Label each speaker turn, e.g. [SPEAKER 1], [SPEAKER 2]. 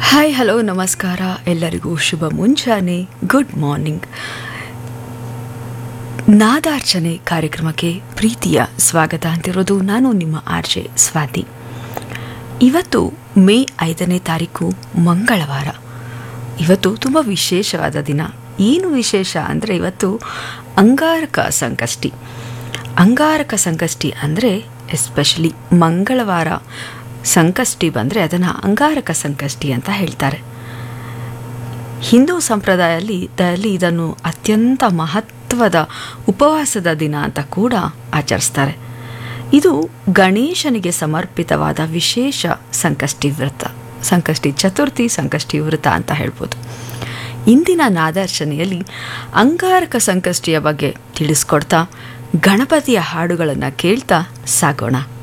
[SPEAKER 1] hi hello ನಮಸ್ಕಾರ ಎಲ್ಲರಿಗೂ ಶುಭ ಮುಂಜಾನೆ ಗುಡ್ ಮಾರ್ನಿಂಗ್ ನಾದಾರ್ಚನೆ ಕಾರ್ಯಕ್ರಮಕ್ಕೆ ಪ್ರೀತಿಯ ಸ್ವಾಗತ ಅಂತಿರೋದು ನಾನು ನಿಮ್ಮ ಆರ್ಜೆ ಸ್ವಾತಿ ಇವತ್ತು ಮೇ ಐದನೇ ತಾರೀಕು ಮಂಗಳವಾರ ಇವತ್ತು ತುಂಬ ವಿಶೇಷವಾದ ದಿನ ಏನು ವಿಶೇಷ ಅಂದರೆ ಇವತ್ತು ಅಂಗಾರಕ ಸಂಕಷ್ಟಿ ಅಂಗಾರಕ ಸಂಕಷ್ಟಿ ಅಂದರೆ ಎಸ್ಪೆಷಲಿ ಮಂಗಳವಾರ ಸಂಕಷ್ಟಿ ಬಂದರೆ ಅದನ್ನು ಅಂಗಾರಕ ಸಂಕಷ್ಟಿ ಅಂತ ಹೇಳ್ತಾರೆ ಹಿಂದೂ ಸಂಪ್ರದಾಯದಲ್ಲಿ ದಲ್ಲಿ ಇದನ್ನು ಅತ್ಯಂತ ಮಹತ್ವದ ಉಪವಾಸದ ದಿನ ಅಂತ ಕೂಡ ಆಚರಿಸ್ತಾರೆ ಇದು ಗಣೇಶನಿಗೆ ಸಮರ್ಪಿತವಾದ ವಿಶೇಷ ಸಂಕಷ್ಟಿ ವ್ರತ ಸಂಕಷ್ಟಿ ಚತುರ್ಥಿ ಸಂಕಷ್ಟಿ ವ್ರತ ಅಂತ ಹೇಳ್ಬೋದು ಇಂದಿನ ನಾದಾರ್ಚನೆಯಲ್ಲಿ ಅಂಗಾರಕ ಸಂಕಷ್ಟಿಯ ಬಗ್ಗೆ ತಿಳಿಸ್ಕೊಡ್ತಾ ಗಣಪತಿಯ ಹಾಡುಗಳನ್ನು ಕೇಳ್ತಾ ಸಾಗೋಣ